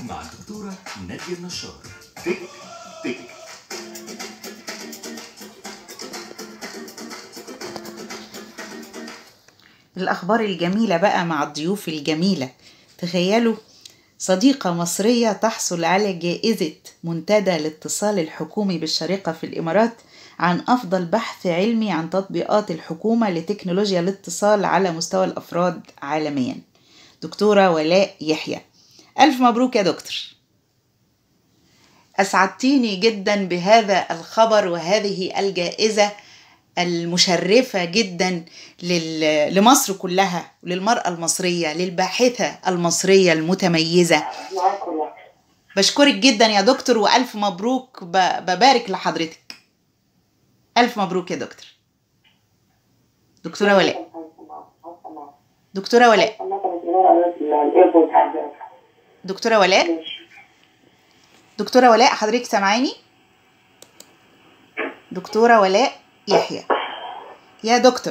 مع الدكتورة نادية النشار تك تك الأخبار الجميلة بقى مع الضيوف الجميلة تخيلوا صديقة مصرية تحصل على جائزة منتدى الاتصال الحكومي بالشارقة في الإمارات عن أفضل بحث علمي عن تطبيقات الحكومة لتكنولوجيا الاتصال على مستوى الأفراد عالميا دكتورة ولاء يحيى ألف مبروك يا دكتور أسعدتيني جدا بهذا الخبر وهذه الجائزة المشرفة جدا لل- لمصر كلها وللمرأة المصرية للباحثة المصرية المتميزة معاك والله بشكرك جدا يا دكتور وألف مبروك ب- ببارك لحضرتك ألف مبروك يا دكتور دكتورة ولاء دكتورة ولاء الايربورت عندنا دكتورة ولاء ماشي دكتورة ولاء حضرتك سامعاني دكتورة ولاء يحيى يا دكتور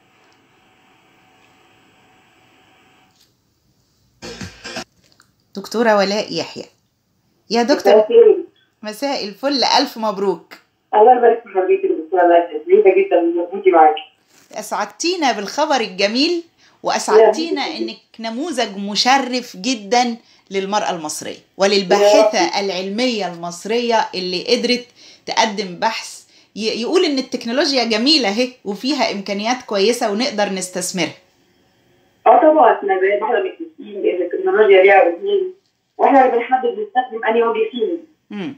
دكتورة ولاء يحيى يا دكتور مساء الفل ألف مبروك الله يبارك في حضرتك يا دكتوره ناديه سعيده جدا بوجودي معاكي أسعدتينا بالخبر الجميل وأسعدتينا إنك نموذج مشرف جدا للمرأة المصرية وللباحثة العلمية المصرية اللي قدرت تقدم بحث ي- يقول إن التكنولوجيا جميلة اهي وفيها إمكانيات كويسة ونقدر نستثمرها اه طبعا احنا زي ما احنا متفقين ان التكنولوجيا ليها وجهين واحنا اللي بنحدد نستخدم انهي وجه فيهم مم.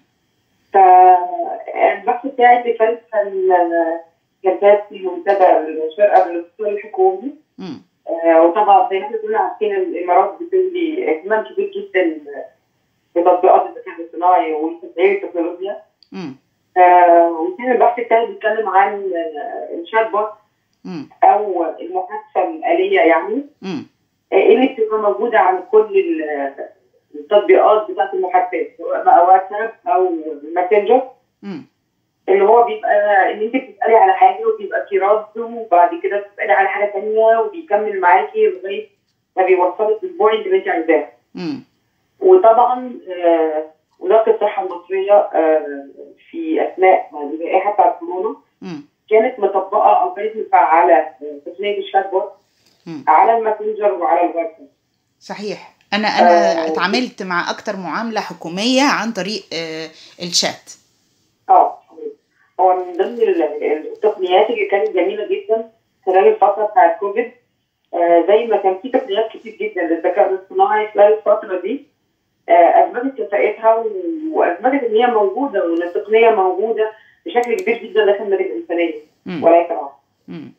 فالبحث بتاعي اللي فات كان كان فات في منتدى الشرق الاتصال الحكومي مم. آه، وطبعا زي ما احنا كلنا عارفين الامارات بتدي اهتمام كبير جدا بتطبيقات الذكاء الاصطناعي وتسعير التكنولوجيا مم. آه، وكان البحث بتاعي بيتكلم عن آه، الشات بوت مم. او المحادثه الاليه يعني مم. آه، اللي بتبقى موجوده عن كل ال- التطبيقات بتاعت المحادثات سواء بقى واتساب او ماسنجر مم. اللي هو بيبقى ان انت بتسالي على حاجه وبيبقى في رد وبعد كده بتسالي على حاجه ثانيه وبيكمل معاكي لغايه ما بيوصلك للبوينت اللي انت عايزاه مم. وطبعا آه، وزاره الصحه المصريه آه، في اثناء الجائحه بتاعت كورونا مم. كانت مطبقه او كانت مفعله آه، تقنيه الشات بوت مم. على الماسنجر وعلى الواتساب صحيح أنا أنا آه. اتعاملت مع أكتر معاملة حكومية عن طريق آه، الشات اه هو من ضمن ال- التقنيات اللي كانت جميله جدا خلال الفتره بتاعت كوفيد آه زي ما كان في تقنيات كتير جدا للذكاء الاصطناعي خلال الفتره دي آه اثبتت كفاءتها و- واثبتت ان هي موجوده وان التقنيه موجوده بشكل كبير جدا داخل المدن الانسانيه مم. وليس العكس. مم.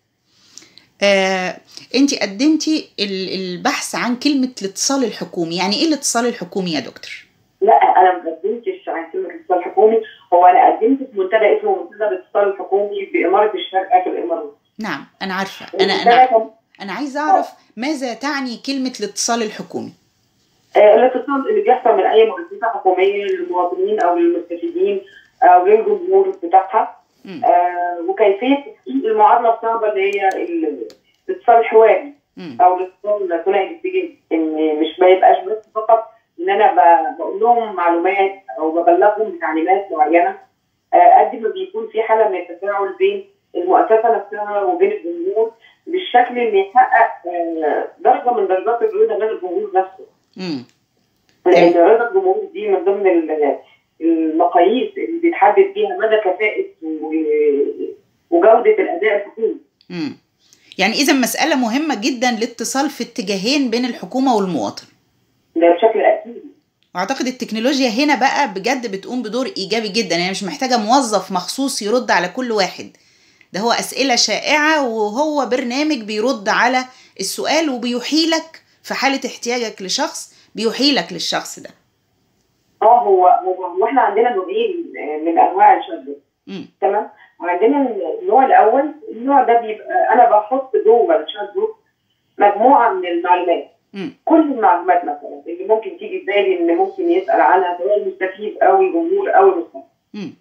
آه، انت قدمتي ال- البحث عن كلمة الاتصال الحكومي يعني ايه الاتصال الحكومي يا دكتور لا انا ما قدمتش عن كلمه الاتصال الحكومي هو انا قدمت في منتدى اسمه منتدى الاتصال الحكومي باماره الشارقه في الامارات. نعم انا عارفة انا المنتدى انا كان انا عايزة اعرف ماذا تعني كلمة الاتصال الحكومي آه، الاتصال اللي بيحصل من اي مؤسسه حكوميه للمواطنين او للمستفيدين او للجمهور بتاعها مم. آه، وكيفيه تحقيق المعادله الصعبه اللي هي ال- الاتصال الحواري مم. او الاتصال ثنائي الاتجاه ان مش ما يبقاش بس فقط ان انا ب- بقول لهم معلومات او ببلغهم بتعليمات معينه آه، قد ما بيكون في حاله من التفاعل بين المؤسسه نفسها وبين الجمهور بالشكل اللي يحقق آه، درجه من درجات الرضا من الجمهور نفسه مم. لان رضا الجمهور دي من ضمن ال- المقاييس اللي بيتحدد بيها مدى كفاءه و- وجوده الاداء الحكومي. مم. يعني اذا مسألة مهمة جدا الاتصال في اتجاهين بين الحكومة والمواطن ده بشكل اكيد. واعتقد التكنولوجيا هنا بقى بجد بتقوم بدور ايجابي جدا يعني مش محتاجه موظف مخصوص يرد على كل واحد ده هو اسئله شائعه وهو برنامج بيرد على السؤال وبيحيلك في حاله احتياجك لشخص بيحيلك للشخص ده اه هو هو هو احنا عندنا نوعين من انواع الشات مم. تمام؟ وعندنا النوع الاول النوع ده بيبقى انا بحط جوه الشات بوت مجموعه من المعلومات مم. كل المعلومات مثلا اللي ممكن تيجي في بالي ان ممكن يسال عنها سواء المستفيد او الجمهور او المستفيد مم.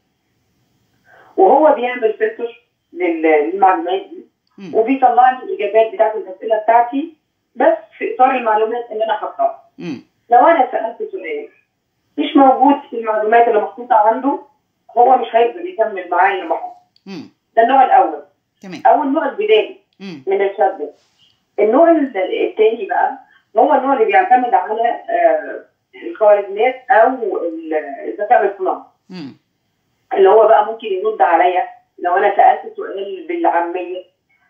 وهو بيعمل فلتر لل- للمعلومات دي مم. وبيطلع لي الاجابات بتاعت الاسئله بتاعتي بس في اطار المعلومات اللي انا حاطاها مم. لو انا سالت سؤال موجود في المعلومات اللي محطوطه عنده هو مش هيقدر يكمل معايا معاه مم. ده النوع الاول تمام او النوع البدائي مم. من الشات بوت النوع الثاني بقى هو النوع اللي بيعتمد على آه، الخوارزميات او ال- الذكاء الاصطناعي مم. اللي هو بقى ممكن يرد عليا لو انا سالت سؤال بالعاميه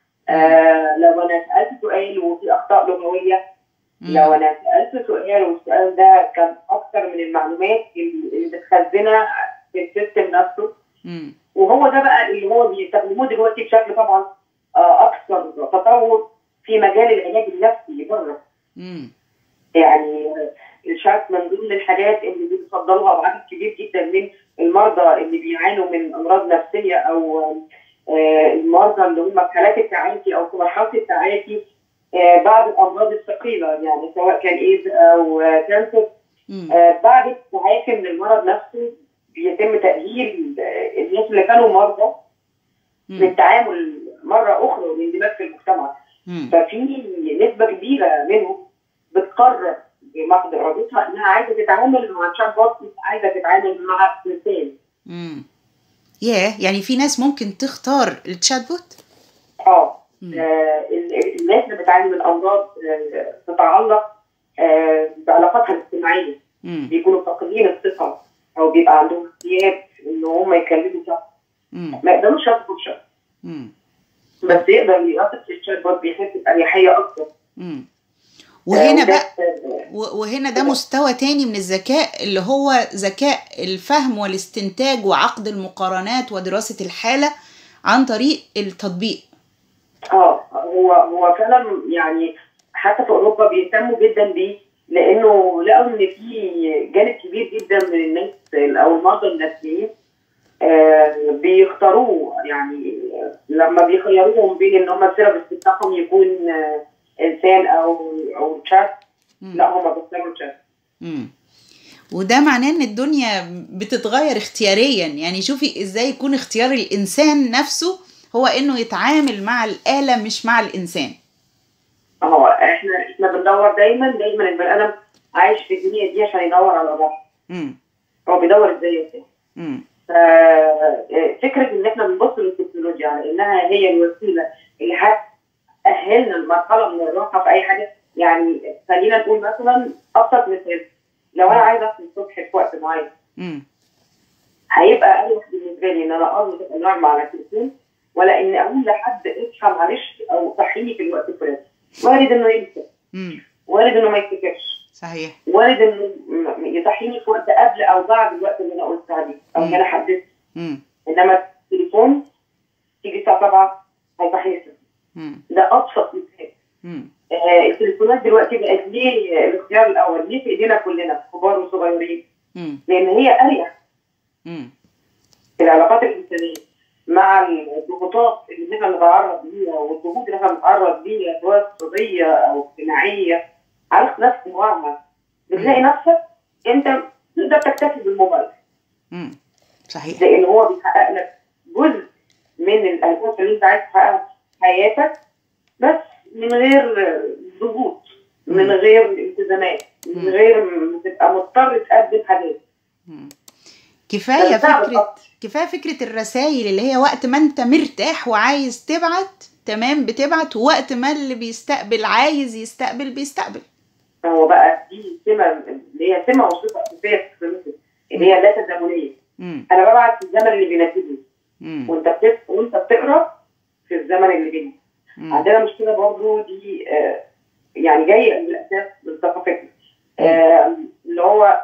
آه لو انا سالت سؤال وفي اخطاء لغويه لو مم. انا سالت سؤال والسؤال ده كان اكتر من المعلومات اللي اللي متخزنه في السيستم نفسه مم. وهو ده بقى اللي هو بيستخدموه دلوقتي بشكل طبعا آه، اكثر تطور في مجال العلاج النفسي بره مم. يعني آه، الشات من ضمن الحاجات اللي بيفضلوها بعدد كبير جدا من المرضى اللي بيعانوا من امراض نفسيه او آه، المرضى اللي هم في حالات التعافي او في مرحله التعافي آه، بعد الامراض الثقيله يعني سواء كان ايدز او آه، كانسر مم. آه، بعد التعافي من المرض نفسه بيتم تاهيل آه، الناس اللي كانوا مرضى مم. للتعامل مره اخرى والاندماج في المجتمع مم. ففي نسبه كبيره منهم بتقرر بمحض ارادتها انها عايزه تتعامل مع تشات بوت مش عايزه تتعامل مع انسان مم. ياه يعني في ناس ممكن تختار التشات بوت اه مم. آه، ال- ال- الناس اللي بتعاني من امراض آه، تتعلق آه، بعلاقاتها الاجتماعيه مم. بيكونوا فاقدين الثقه او بيبقى عندهم اكتئاب ان هم يكلموا شخص مم. ما يقدروش يثقوا في شخص مم. بس يقدر يثق في الشات بوت بيحس باريحيه اكتر مم. وهنا آه، بقى وده- و- وهنا ده مستوى تاني من الذكاء اللي هو ذكاء الفهم والاستنتاج وعقد المقارنات ودراسة الحالة عن طريق التطبيق اه هو هو فعلا يعني حتى في اوروبا بيهتموا جدا بيه لانه لقوا ان في جانب كبير جدا من الناس او المرضى النفسيين آه بيختاروه يعني لما بيخيروهم بين ان هم الثيرابيست بتاعهم يكون آه انسان او او شات مم. لا هم بيختاروا شات مم. وده معناه ان الدنيا بتتغير اختياريا يعني شوفي ازاي يكون اختيار الانسان نفسه هو انه يتعامل مع الآلة مش مع الانسان هو احنا احنا بندور دايما دايما البني ادم عايش في الدنيا دي عشان يدور على راحه مم. هو بيدور ازاي يرتاح مم. فكره ان احنا بنبص للتكنولوجيا على انها هي الوسيله اللي هتاهلنا لمرحله من الراحه في اي حاجه يعني خلينا نقول مثلا ابسط مثال لو انا عايزه اصحى الصبح في وقت معين مم. هيبقى اريح بالنسبه لي ان انا اظبط الالارم على التليفون ولا ان اقول لحد اصحى معلش او صحيني في الوقت الفلاني وارد انه ينسى مم. وارد انه ما يفتكرش صحيح وارد انه م- يصحيني في وقت قبل او بعد الوقت اللي انا قلت عليه او اللي انا حددته مم. انما التليفون تيجي الساعه 7 هيصحيني الصبح مم. ده ابسط مثال مم. آه التليفونات دلوقتي بقت ليه الاختيار الاول ليه في ايدينا كلنا كبار وصغيرين مم. لان هي اريح مم. في العلاقات الانسانيه مع الضغوطات اللي احنا بنتعرض ليها والضغوط اللي احنا بنتعرض ليها سواء اقتصاديه او اجتماعيه عارف نفس انواعها بتلاقي نفسك انت تقدر تكتفي بالموبايل مم. صحيح لان هو بيحقق لك جزء من الاهداف اللي انت عايز تحققها في حياتك بس من غير ضغوط من مم. غير التزامات من مم. غير ما تبقى مضطر تقدم حاجات مم. كفايه فبتعمل فكره أكتر. كفايه فكره الرسائل اللي هي وقت ما انت مرتاح وعايز تبعت تمام بتبعت ووقت ما اللي بيستقبل عايز يستقبل بيستقبل هو بقى دي سمه اللي هي سمه وصفه اساسيه في الفلوس اللي هي اللا تزامنيه مم. انا ببعت في الزمن اللي بيناسبني مم. وانت بتف... وانت بتقرا في الزمن اللي بيني مم. عندنا مشكله برضو دي آه، يعني جايه من الاساس من ثقافتنا آه، اللي هو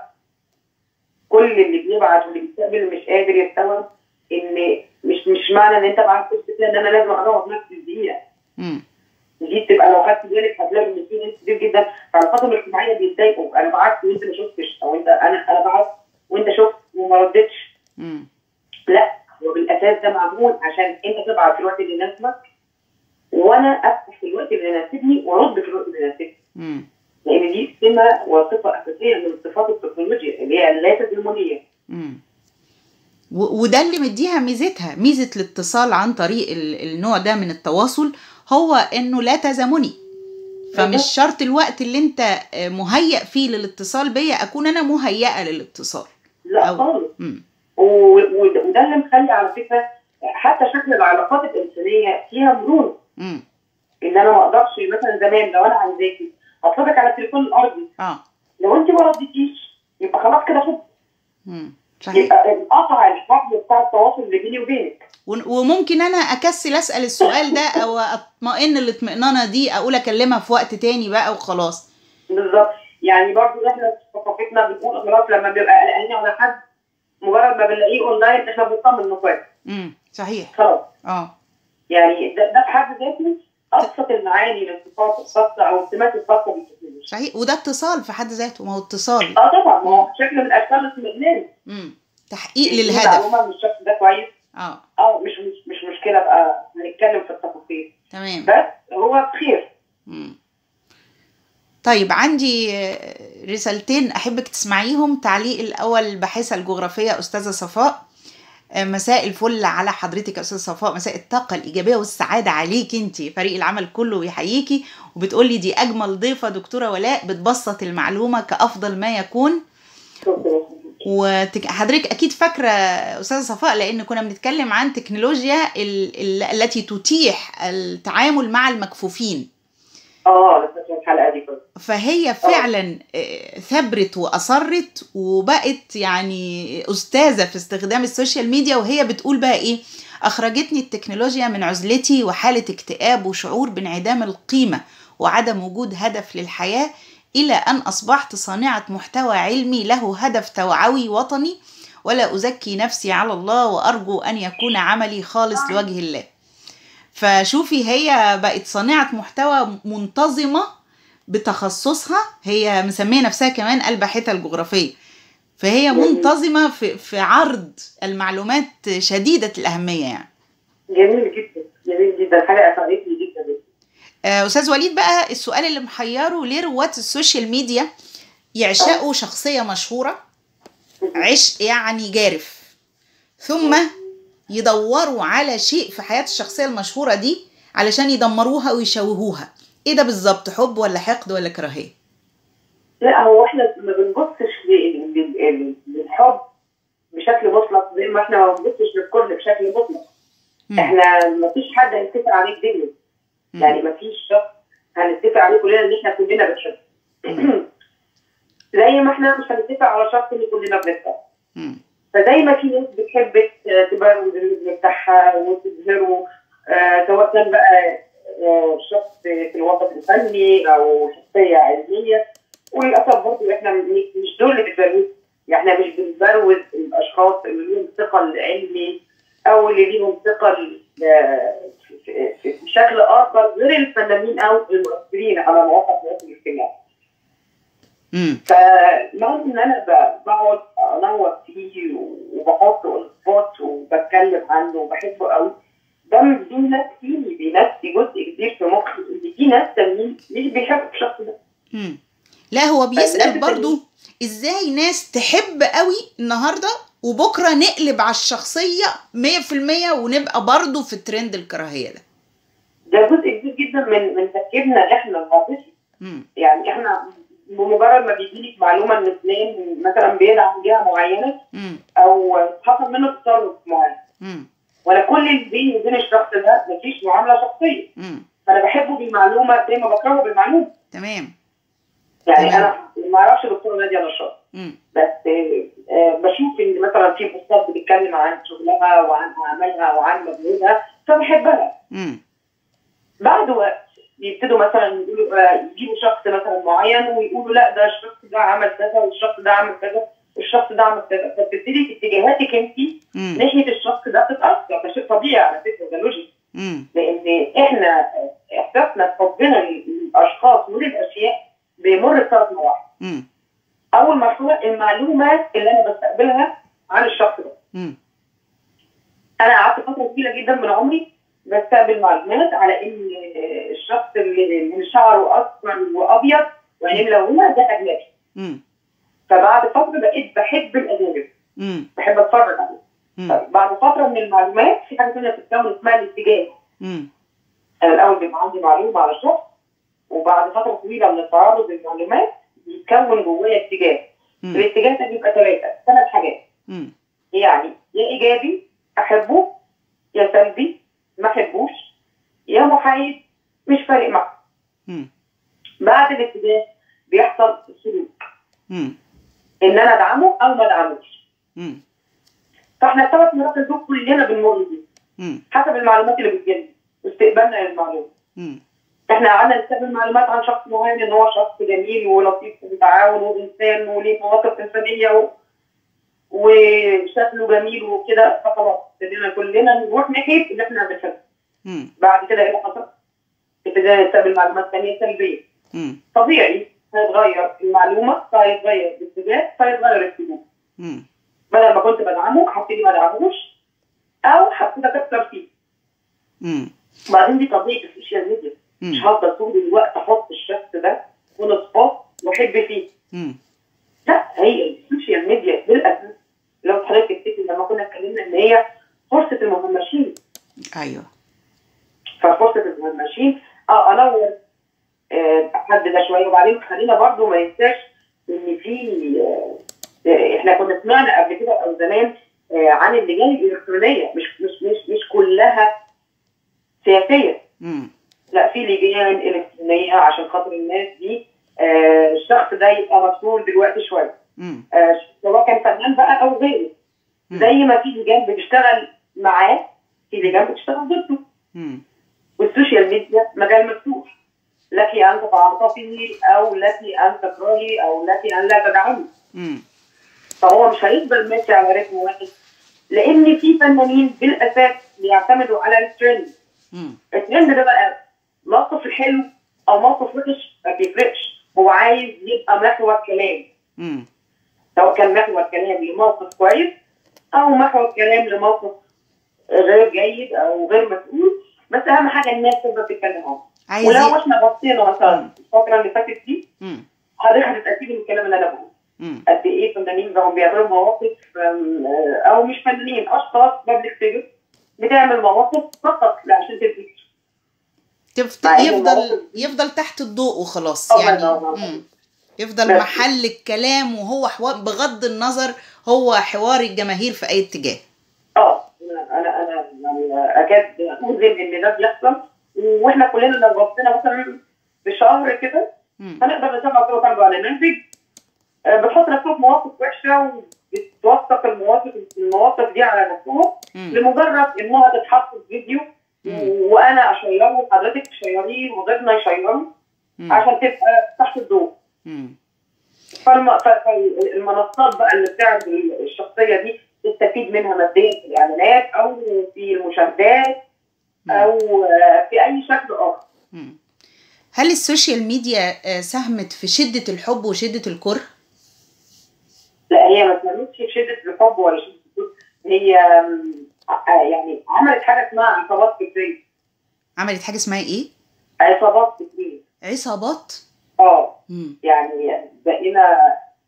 كل اللي بيبعت واللي بيستقبل مش قادر يستوعب ان مش مش معنى ان انت بعت بوست كده ان انا لازم اقراه في نفس الدقيقه مم. دي بتبقى لو خدت بالك هتلاقي ان في ناس كتير جدا في علاقاتهم الاجتماعيه بيتضايقوا انا بعت وانت ما شفتش او انت انا انا بعت وانت شفت وما ردتش مم. لا هو بالاساس ده معمول عشان انت تبعت في الوقت اللي يناسبك وانا افتح في الوقت اللي يناسبني وارد في الوقت اللي يناسبني مم. لان دي سمه وصفه اساسيه من صفات التكنولوجيا اللي هي اللا تزامنيه مم. و- وده اللي مديها ميزتها ميزة الاتصال عن طريق ال- النوع ده من التواصل هو انه لا تزامني فمش بالظبط. شرط الوقت اللي انت آه، مهيأ فيه للاتصال بيا اكون انا مهيئة للاتصال لا أو- خالص مم. و- و- وده اللي مخلي على فكره حتى شكل العلاقات الانسانيه فيها مرونه مم. ان انا ما اقدرش مثلا زمان لو انا عايزاكي اطلبك على التليفون الارضي اه لو انت ما رديتيش يبقى خلاص كده خد مم. صحيح يبقى انقطع الحبل بتاع التواصل اللي بيني وبينك ون- وممكن انا اكسل اسال السؤال ده او اطمئن الاطمئنانه دي اقول اكلمها في وقت تاني بقى وخلاص بالظبط يعني برضو احنا في ثقافتنا بنقول خلاص لما بنبقى قلقانين على حد مجرد ما بنلاقيه اونلاين احنا بنطمن انه كويس امم صحيح خلاص اه يعني ده, ده في حد ذاته ابسط المعاني للصفات الخاصه او السمات الخاصه بالتكنولوجيا صحيح وده اتصال في حد ذاته ما هو اتصال اه طبعا ما هو شكل من اشكال الاطمئنان امم تحقيق في للهدف معلومه من الشخص ده كويس اه اه مش مش, مش مشكله بقى هنتكلم في التفاصيل تمام بس هو بخير مم. طيب عندي آه، رسالتين احبك تسمعيهم تعليق الاول الباحثه الجغرافيه استاذه صفاء آه، مساء الفل على حضرتك يا استاذه صفاء مساء الطاقه الايجابيه والسعاده عليك انت فريق العمل كله يحييكي وبتقولي دي اجمل ضيفه دكتوره ولاء بتبسط المعلومه كافضل ما يكون شكرا وحضرتك اكيد فاكره استاذه صفاء لان كنا بنتكلم عن تكنولوجيا ال- ال- التي تتيح التعامل مع المكفوفين اه انا فاكره الحلقه دي كنت فهي فعلا آه، ثبرت واصرت وبقت يعني استاذه في استخدام السوشيال ميديا وهي بتقول بقى ايه اخرجتني التكنولوجيا من عزلتي وحاله اكتئاب وشعور بانعدام القيمه وعدم وجود هدف للحياه الى ان اصبحت صانعه محتوى علمي له هدف توعوي وطني ولا ازكي نفسي على الله وارجو ان يكون عملي خالص لوجه الله فشوفي هي بقت صانعه محتوى منتظمه بتخصصها هي مسميه نفسها كمان الباحثه الجغرافيه فهي جميل. منتظمه في في عرض المعلومات شديده الاهميه يعني جميل جدا جميل جدا حاجه اسعدتني جدا آه، استاذ وليد بقى السؤال اللي محيره ليه رواد السوشيال ميديا يعشقوا شخصيه مشهوره عشق يعني جارف ثم يدوروا على شيء في حياه الشخصيه المشهوره دي علشان يدمروها ويشوهوها ايه ده بالظبط حب ولا حقد ولا كراهيه لا هو احنا ما بنبصش لل- لل- للحب بشكل مطلق زي ما احنا ما بنبصش للكل بشكل مطلق مم. احنا ما فيش حد هنتفق عليه في دنيا مم. يعني ما فيش شخص هنتفق عليه كلنا ان احنا كلنا بنحبه زي ما احنا مش هنتفق على شخص ان كلنا بنكره مم. فزي ما في ناس بتحب ت- تبروز الرزق بتاعها وتظهره آه، سواء كان بقى آه، شخص في الوسط الفني او شخصيه علميه وللاسف برضه احنا م- مش دول اللي بنبروز يعني احنا مش بنبروز الاشخاص اللي ليهم ثقل علمي او اللي ليهم ثقل آه، في- في- في شكل اخر غير الفنانين او المؤثرين على مواقع التواصل الاجتماعي. مم. فمع ان انا ب- بقعد انور فيه وبحط الفوت وبتكلم عنه وبحبه قوي ده بينسي بينسي جزء كبير في مخي ان في ناس تانيين مش بيحبوا الشخص ده مم. لا هو بيسأل فالناس برضو ازاي ناس تحب قوي النهاردة وبكرة نقلب على الشخصية مية في المية ونبقى برضو في ترند الكراهية ده ده جزء كبير جدا من من تفكيرنا احنا العاطفي مم. يعني احنا بمجرد ما بيجي لك معلومه ان فلان مثلا بيدعم جهه معينه مم. او حصل منه تصرف معين مم. وانا كل اللي بيني وبين الشخص ده مفيش معامله شخصيه مم. فانا بحبه بالمعلومه زي ما بكرهه بالمعلومه تمام يعني تمام. انا ما اعرفش دكتوره ناديه نشاط مم. بس آه، بشوف ان مثلا في بوستات بتتكلم عن شغلها وعن اعمالها وعن مجهودها فبحبها مم. بعد وقت بيبتدوا مثلا يقولوا آه، يجيبوا شخص مثلا معين ويقولوا لا ده الشخص ده عمل كذا والشخص ده عمل كذا والشخص ده عمل كذا فبتبتدي اتجاهاتك انت مم. ناحيه الشخص ده تتاثر ده شيء طبيعي على فكره ده لوجيك مم. لان احنا احساسنا بحبنا للاشخاص وللاشياء بيمر بثلاث مراحل مم. اول مرحله المعلومات اللي انا بستقبلها عن الشخص ده مم. انا قعدت فتره طويله جدا من عمري بستقبل معلومات على ان الشخص اللي اللي شعره اصفر وابيض وعينيه ملونه ده اجنبي مم. فبعد فتره بقيت بحب الاجانب مم. بحب اتفرج عليه مم. طيب بعد فتره من المعلومات في حاجه ثانيه بتتكون اسمها الاتجاه مم. انا الاول بيبقى عندي معلومه على الشخص وبعد فتره طويله من التعرض للمعلومات بيتكون جوايا اتجاه مم. الاتجاه ده بيبقى ثلاثه ثلاث حاجات مم. يعني يا ايجابي احبه يا سلبي ما احبوش يا محايد مش فارق معه مم. بعد الاتجاه بيحصل سلوك مم. ان انا ادعمه او ما ادعموش مم. فاحنا الثلاث مراحل دول كلنا بنمر بيهم مم. حسب المعلومات اللي بتجيلنا واستقبالنا للمعلومات مم. احنا قعدنا نستقبل معلومات عن شخص معين ان هو شخص جميل ولطيف ومتعاون وانسان وليه مواقف انسانيه و... وشكله جميل وكده فخلاص ابتدينا كلنا نروح ناحيه اللي احنا بنحبه مم. بعد كده ايه اللي حصل؟ ابتدينا نستقبل معلومات ثانيه سلبيه مم. طبيعي هيتغير المعلومه فهيتغير الاتجاه فهيتغير السلوك مم. بدل ما كنت بدعمه هبتدي ما ادعموش او هبتدي اكتر فيه مم. بعدين دي طبيعه السوشيال ميديا مش مم. هفضل طول الوقت احط الشخص ده ونصفات واحب فيه مم. لا هي السوشيال ميديا بالاساس لو حضرتك تفتكر لما كنا اتكلمنا ان هي فرصه المهمشين ايوه ففرصه المهمشين اه انور آه، حد ده شويه وبعدين خلينا برضو ما ننساش ان في آه، آه، احنا كنا سمعنا قبل كده او زمان آه، عن اللجان الالكترونيه مش مش مش مش كلها سياسيه مم. لا في لجان الكترونيه عشان خاطر الناس دي آه، الشخص ده يبقى مسؤول دلوقتي شويه مم. آه، سواء كان فنان بقى او غيره مم. زي ما في لجان بتشتغل معاه في لجان بتشتغل ضده مم. والسوشيال ميديا مجال مفتوح لك ان تتعاطفي او لك ان تكرهي او لك ان لا تدعمي مم. فهو مش هيفضل ماشي على رتم واحد لان في فنانين بالاساس بيعتمدوا على الترند مم. الترند ده بقى موقف حلو او موقف وحش ما بيفرقش هو عايز يبقى محور كلام مم. سواء كان محور كلام لموقف كويس او محور كلام لموقف غير جيد او غير مسؤول بس اهم حاجه الناس تفضل تتكلم عنه عايز ولو ي- احنا بصينا مثلا الفتره اللي فاتت دي مم. حضرتك هتتاكدي من الكلام اللي انا بقوله مم. قد ايه فنانين بقوا بيعملوا مواقف أم، آه، او مش فنانين اشخاص بابليك فيجر بتعمل مواقف فقط لا عشان تدي تفت... مع إن يفضل المواقف- يفضل تحت الضوء وخلاص الله يعني ينور عليك. مم. يفضل بس. محل الكلام وهو حوار بغض النظر هو حوار الجماهير في اي اتجاه اه انا انا يعني اكاد اجزم ان ده بيحصل واحنا كلنا لو بصينا مثلا في شهر كده مم. هنقدر نتابع كده طبعا برنامج آه، بتحط نفسها في مواقف وحشه وبتوثق المواقف المواقف دي على نفسها مم. لمجرد انها تتحط في فيديو مم. وانا اشيره وحضرتك تشيريه وغيرنا يشيره مم. عشان تبقى تحت الضوء مم. فالم... ف- فالمنصات بقى اللي بتعرض الشخصيه دي تستفيد منها ماديا في الاعلانات او في المشاهدات او آه، في اي شكل اخر مم. هل السوشيال ميديا آه، ساهمت في شدة الحب وشدة الكره؟ لا هي ما كانتش شده الحب ولا شده الكره هي آم، آه، يعني عملت حاجه اسمها عصابات فكريه عملت حاجة اسمها ايه؟ عصابات فكريه عصابات؟ اه مم. يعني بقينا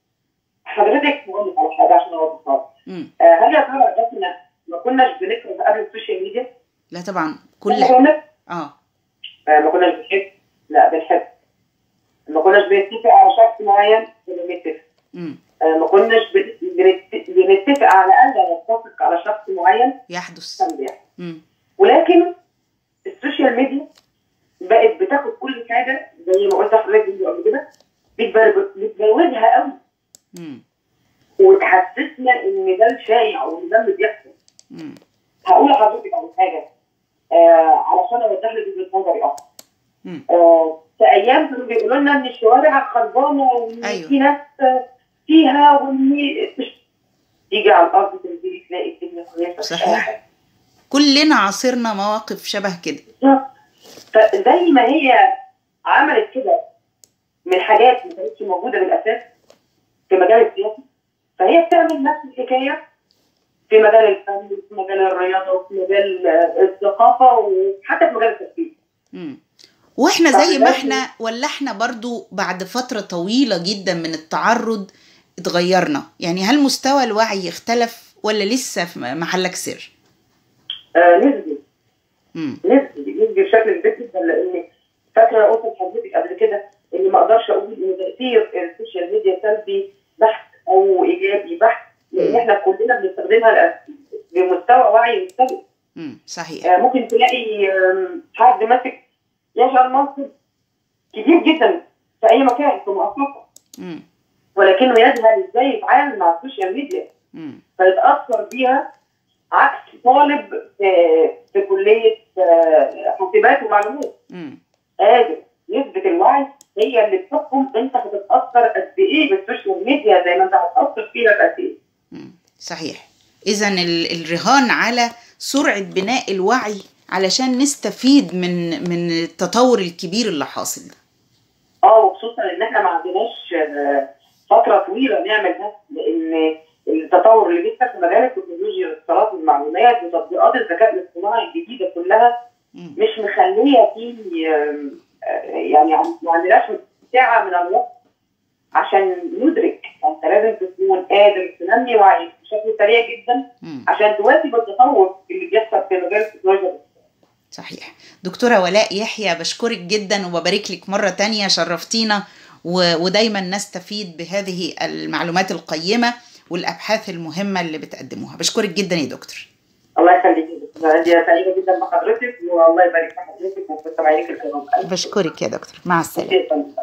حضرتك بقول لك على حاجه عشان اوضحها مم. آه، هل يا ترى احنا ما كناش بنكره قبل السوشيال ميديا؟ لا طبعا كل ما كناش اه آه، ما كناش بنحب لا بنحب ما كناش بنتفق على شخص معين كنا بنتفق مم. آه، ما كناش بن- بنت- بنتفق على الاقل نتفق على شخص معين يحدث كان بيحصل مم. ولكن السوشيال ميديا بقت بتاخد كل حاجه زي ما قلت لحضرتك قبل كده بتبر- بتبروجها قوي مم. وتحسسنا ان ده الشائع وان ده اللي بيحصل مم. هقول لحضرتك على حاجه آه علشان اوضح لك وجهه نظري اكتر مم. آه في ايام كانوا بيقولوا لنا ان الشوارع خربانه وان أيوة. في ناس آه، فيها وان مش تيجي على الارض تنزلي تلاقي الدنيا كويسه صحيح. كلنا عاصرنا مواقف شبه كده بالظبط. فزي ما هي عملت كده من حاجات ما كانتش موجوده بالاساس في مجال السياسه فهي بتعمل نفس الحكايه في مجال الفن وفي مجال الرياضه وفي مجال آه، الثقافه وحتى في مجال التسويق مم. واحنا زي ما فلازم- احنا ولا احنا برضو بعد فترة طويلة جدا من التعرض اتغيرنا يعني هل مستوى الوعي اختلف ولا لسه في محلك سر آه نسبي مم. نسبي نسبي بشكل كبير جدا لان فاكره قلت لحضرتك قبل كده اني ما اقدرش اقول ان تاثير السوشيال ميديا سلبي بحت او ايجابي بحت لان مم. احنا كلنا بنستخدمها لأ- بمستوى وعي مختلف مم. صحيح آه، ممكن تلاقي آم، حد ماسك يشغل منصب كبير جدا في اي مكان في مؤسسه مم. ولكنه يجهل ازاي يتعامل مع السوشيال ميديا مم. فيتاثر بيها عكس طالب في, في كليه آه، حاسبات ومعلومات مم. قادر نسبه الوعي هي اللي بتحكم انت هتتاثر قد ايه بالسوشيال ميديا زي ما انت هتاثر فيها بقد ايه مم. صحيح اذا ال- الرهان على سرعه بناء الوعي علشان نستفيد من من التطور الكبير اللي حاصل ده اه وخصوصا ان احنا ما عندناش آه، فتره طويله نعمل ده لان التطور اللي بيحصل في مجال التكنولوجيا والاتصالات والمعلومات وتطبيقات الذكاء الاصطناعي الجديده كلها مم. مش مخليه في آم، آه، يعني ما عندناش ساعه من الوقت عشان ندرك انت لازم تكون قادر تنمي وعيك بشكل سريع جدا مم. عشان تواكب التطور اللي بيحصل في مجال التكنولوجيا صحيح دكتورة ولاء يحيى بشكرك جدا وببارك لك مرة تانية شرفتينا و- ودايما نستفيد بهذه المعلومات القيمة والأبحاث المهمة اللي بتقدموها بشكرك جدا يا دكتور الله يخليك انا سعيده جدا بحضرتك والله يبارك في حضرتك وفي مستمعينك الكرام بشكرك يا دكتور مع السلامة شكرا